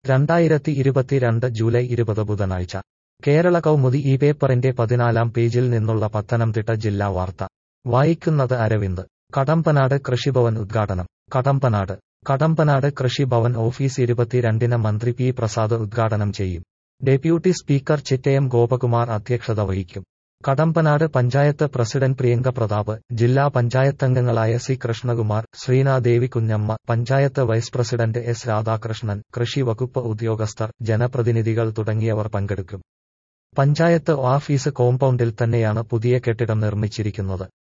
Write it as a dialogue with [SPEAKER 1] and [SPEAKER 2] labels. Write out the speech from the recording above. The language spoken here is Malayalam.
[SPEAKER 1] രണ്ടായിരത്തി ഇരുപത്തിരണ്ട് ജൂലൈ ഇരുപത് ബുധനാഴ്ച കേരള കൗമുദി ഈ പേപ്പറിന്റെ പതിനാലാം പേജിൽ നിന്നുള്ള പത്തനംതിട്ട ജില്ലാ വാർത്ത വായിക്കുന്നത് അരവിന്ദ് കടമ്പനാട് കൃഷിഭവൻ ഉദ്ഘാടനം കടമ്പനാട് കടമ്പനാട് കൃഷിഭവൻ ഓഫീസ് ഇരുപത്തിരണ്ടിന് മന്ത്രി പി പ്രസാദ് ഉദ്ഘാടനം ചെയ്യും ഡെപ്യൂട്ടി സ്പീക്കർ ചിറ്റയം ഗോപകുമാർ അധ്യക്ഷത വഹിക്കും കടമ്പനാട് പഞ്ചായത്ത് പ്രസിഡന്റ് പ്രിയങ്ക പ്രതാപ് ജില്ലാ പഞ്ചായത്തംഗങ്ങളായ C Krishnakumar Sreenadevi Kunjamma panchayat vice president S Radhakrishnan കൃഷി വകുപ്പ് ഉദ്യോഗസ്ഥർ ജനപ്രതിനിധികൾ തുടങ്ങിയവർ പങ്കെടുക്കും പഞ്ചായത്ത് ഓഫീസ് കോമ്പൗണ്ടിൽ തന്നെയാണ് പുതിയ കെട്ടിടം നിർമ്മിച്ചിരിക്കുന്നത്